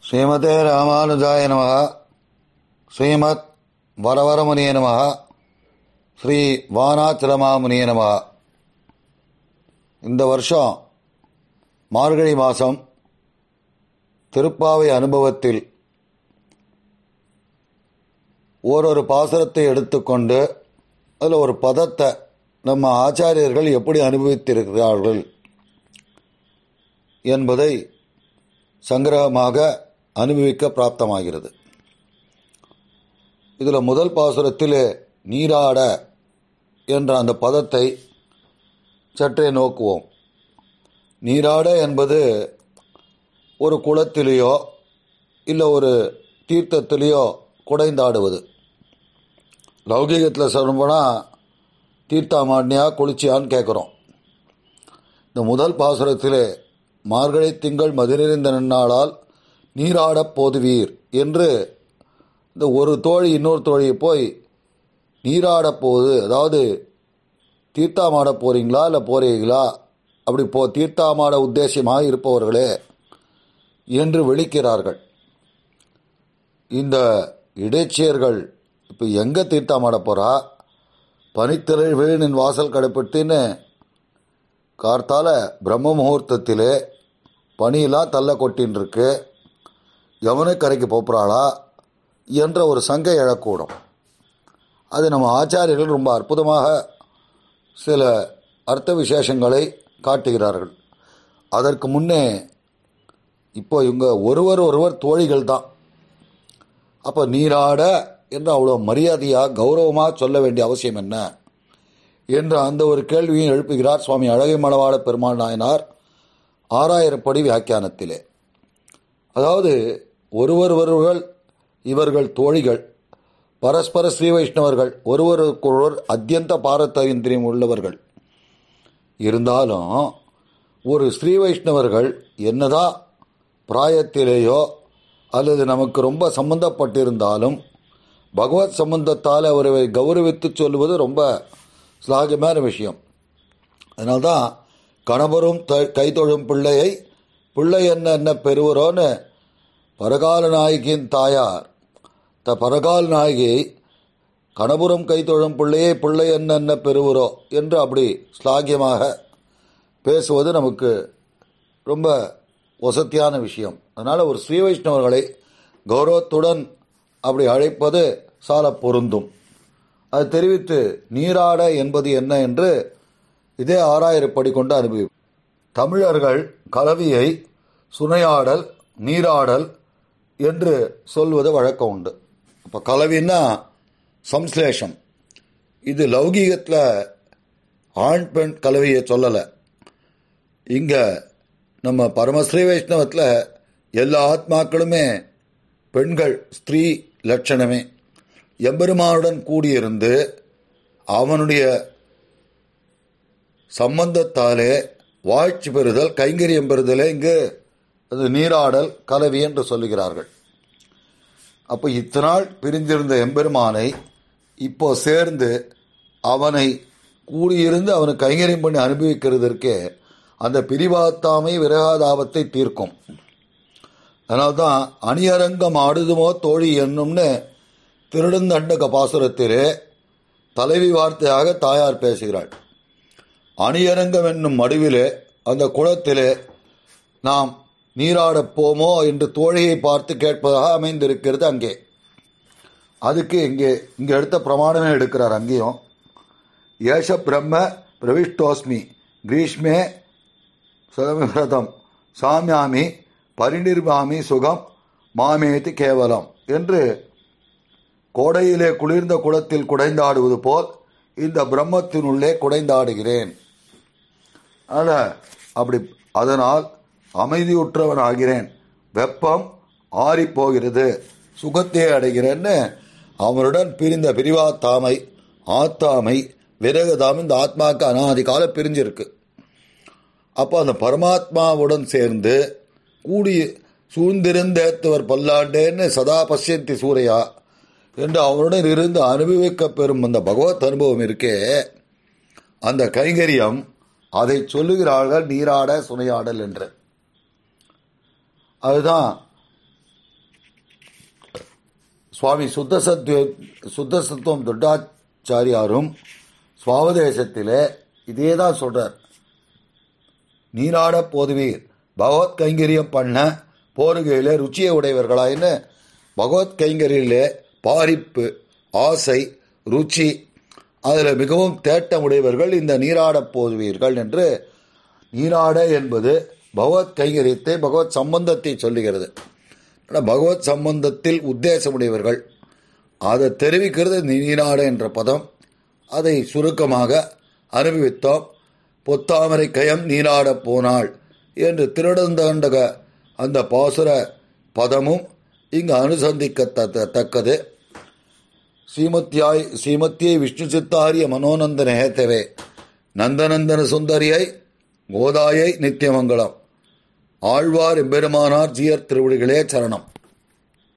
ஸ்ரீமதே ராமானுஜாய நம ஸ்ரீமத் வரவரமுனிய நம ஸ்ரீ வானாச்சலமாமுனிய நம இந்த வருஷம் மார்கழி மாதம் திருப்பாவை அனுபவத்தில் ஓரொரு பாசுரத்தை எடுத்துக்கொண்டு அதில் ஒரு பதத்தை நம்ம ஆச்சாரியர்கள் எப்படி அனுபவித்திருக்கிறார்கள் என்பதை சங்கிரகமாக அனுபவிக்க பிராப்தமாகிறது இதில் முதல் பாசுரத்தில் நீராட என்ற அந்த பதத்தை சற்றே நோக்குவோம் நீராட என்பது ஒரு குளத்திலேயோ இல்லை ஒரு தீர்த்தத்திலேயோ குடைந்தாடுவது லௌகீகத்தில் சொல்லணும்னா தீர்த்தாமாடினியா குளிச்சியான்னு கேட்குறோம் இந்த முதல் பாசுரத்திலே மார்கழி திங்கள் மதிநிறைந்த நன்னாளால் நீராடப் போதுவீர் என்று இந்த ஒரு தோழி இன்னொரு தோழியை போய் நீராடப் போகுது அதாவது தீர்த்தாமாட போகிறீங்களா இல்லை போறீங்களா அப்படி போ தீர்த்தாமாட உத்தேசியமாக இருப்பவர்களே என்று விழிக்கிறார்கள் இந்த இடைச்சியர்கள் இப்போ எங்கே தீர்த்தாமாட போகிறா பனித்திரை வீணின் வாசல் கடைப்பட்டுன்னு கார்த்தால பிரம்ம முகூர்த்தத்திலே பனியெல்லாம் தள்ள கொட்டின்னு இருக்கு யமுனை கரைக்கு போப்புறாளா என்ற ஒரு சங்கை எழக்கூடும் அது நம்ம ஆச்சாரியர்கள் ரொம்ப அற்புதமாக சில அர்த்த விசேஷங்களை காட்டுகிறார்கள் அதற்கு முன்னே இப்போ இவங்க ஒருவர் ஒருவர் தோழிகள் தான் அப்போ நீராட என்று அவ்வளோ மரியாதையாக கௌரவமாக சொல்ல வேண்டிய அவசியம் என்ன என்ற அந்த ஒரு கேள்வியும் எழுப்புகிறார் சுவாமி அழகை மலவாட பெருமாள் நாயனார் ஆறாயிரப்படி வியாக்கியானத்திலே அதாவது ஒருவர் ஒருவர் இவர்கள் தோழிகள் பரஸ்பர ஸ்ரீ வைஷ்ணவர்கள் ஒருவருக்கொருவர் அத்தியந்த பாரத்தரிந்திரியம் உள்ளவர்கள் இருந்தாலும் ஒரு ஸ்ரீ வைஷ்ணவர்கள் என்னதான் பிராயத்திலேயோ அல்லது நமக்கு ரொம்ப சம்பந்தப்பட்டிருந்தாலும் பகவத் சம்பந்தத்தால் அவரை கௌரவித்து சொல்லுவது ரொம்ப ஸ்லாகமான விஷயம் அதனால்தான் கணவரும் த கைத்தொழும் பிள்ளையை பிள்ளை என்ன என்ன பெறுவரோன்னு பரகால நாயகியின் தாயார் த பரகால் நாயகி கணபுரம் கைத்தொழும் பிள்ளையை பிள்ளை என்ன என்ன பெறுவரோ என்று அப்படி ஸ்லாகியமாக பேசுவது நமக்கு ரொம்ப வசத்தியான விஷயம் அதனால் ஒரு ஸ்ரீ வைஷ்ணவர்களை கௌரவத்துடன் அப்படி அழைப்பது சால பொருந்தும் அது தெரிவித்து நீராட என்பது என்ன என்று இதே ஆறாயிரப்படி கொண்டு அனுபவி தமிழர்கள் கலவியை சுனையாடல் நீராடல் என்று சொல்வது வழக்கம் உண்டு இப்போ கலவின்னா சம்ஸ்லேஷம் இது லௌகீகத்தில் ஆண் பெண் கலவையை சொல்லலை இங்கே நம்ம பரமஸ்ரீ வைஷ்ணவத்தில் எல்லா ஆத்மாக்களுமே பெண்கள் ஸ்திரீ லட்சணமே எம்பெருமானுடன் கூடியிருந்து அவனுடைய சம்பந்தத்தாலே வாழ்ச்சி பெறுதல் கைங்கரியம் பெறுதலே இங்கு அது நீராடல் கலவி என்று சொல்லுகிறார்கள் அப்போ இத்தநாள் பிரிந்திருந்த எம்பெருமானை இப்போ சேர்ந்து அவனை கூடியிருந்து அவனுக்கு கைங்கரியம் பண்ணி அனுபவிக்கிறதற்கே அந்த பிரிவாத்தாமை விரகாதாபத்தை தீர்க்கும் அதனால்தான் அணியரங்கம் ஆடுதுமோ தோழி என்னும்னு திருடந்தண்ட பாசுரத்திலே தலைவி வார்த்தையாக தாயார் பேசுகிறாள் அணியரங்கம் என்னும் மடுவிலே அந்த குளத்திலே நாம் நீராடப் போமோ என்று தோழியை பார்த்து கேட்பதாக அமைந்திருக்கிறது அங்கே அதுக்கு இங்கே இங்கே எடுத்த பிரமாணமே எடுக்கிறார் அங்கேயும் ஏஷ பிரம்ம பிரவிஷ்டோஸ்மி கிரீஷ்மே சுதமிரதம் சாமியாமி பரிநிர்மாமி சுகம் மாமேதி கேவலம் என்று கோடையிலே குளிர்ந்த குளத்தில் குடைந்தாடுவது போல் இந்த பிரம்மத்தினுள்ளே குடைந்தாடுகிறேன் அத அப்படி அதனால் அமைதியுற்றவன் ஆகிறேன் வெப்பம் ஆறிப்போகிறது சுகத்தை அடைகிறேன்னு அவனுடன் பிரிந்த பிரிவாத்தாமை ஆத்தாமை விரகதாம் இந்த ஆத்மாவுக்கு அனாதி காலம் பிரிஞ்சிருக்கு அப்போ அந்த பரமாத்மாவுடன் சேர்ந்து கூடி சூழ்ந்திருந்தேத்துவர் பல்லாண்டேன்னு சதா பசியந்தி சூரையா என்று அவனுடன் இருந்து அனுபவிக்க பெறும் அந்த பகவத் அனுபவம் இருக்கே அந்த கைங்கரியம் அதை சொல்லுகிறார்கள் நீராட சுனையாடல் என்று அதுதான் சுவாமி சுத்தசத்வ சுத்தசத்துவம் தொட்டாச்சாரியாரும் சுவாவதேசத்திலே இதே தான் சொல்றார் நீராட போதுவீர் பகவத் கைங்கரியம் பண்ண போருகையிலே ருச்சியை உடையவர்களாயின்னு பகவத் கைங்கரியிலே பாரிப்பு ஆசை ருச்சி அதில் மிகவும் தேட்டம் உடையவர்கள் இந்த நீராட போதுவீர்கள் என்று நீராட என்பது பகவத் கைங்கரியத்தை பகவத் சம்பந்தத்தை சொல்லுகிறது பகவத் சம்பந்தத்தில் உத்தேசமுடையவர்கள் அதை தெரிவிக்கிறது நீராட என்ற பதம் அதை சுருக்கமாக அனுபவித்தோம் பொத்தாமரை கயம் நீராட போனாள் என்று திருடந்தாண்டக அந்த பாசுர பதமும் இங்கு அனுசந்திக்கத்தக்கது ஸ்ரீமத்தியாய் ஸ்ரீமத்தியை விஷ்ணு சித்தாரிய மனோநந்தன ஹேத்தவே நந்தநந்தன சுந்தரியை கோதாயை நித்தியமங்கலம் ஆழ்வார் எம்பெருமானார் ஜியர் திருவிழிகளே சரணம்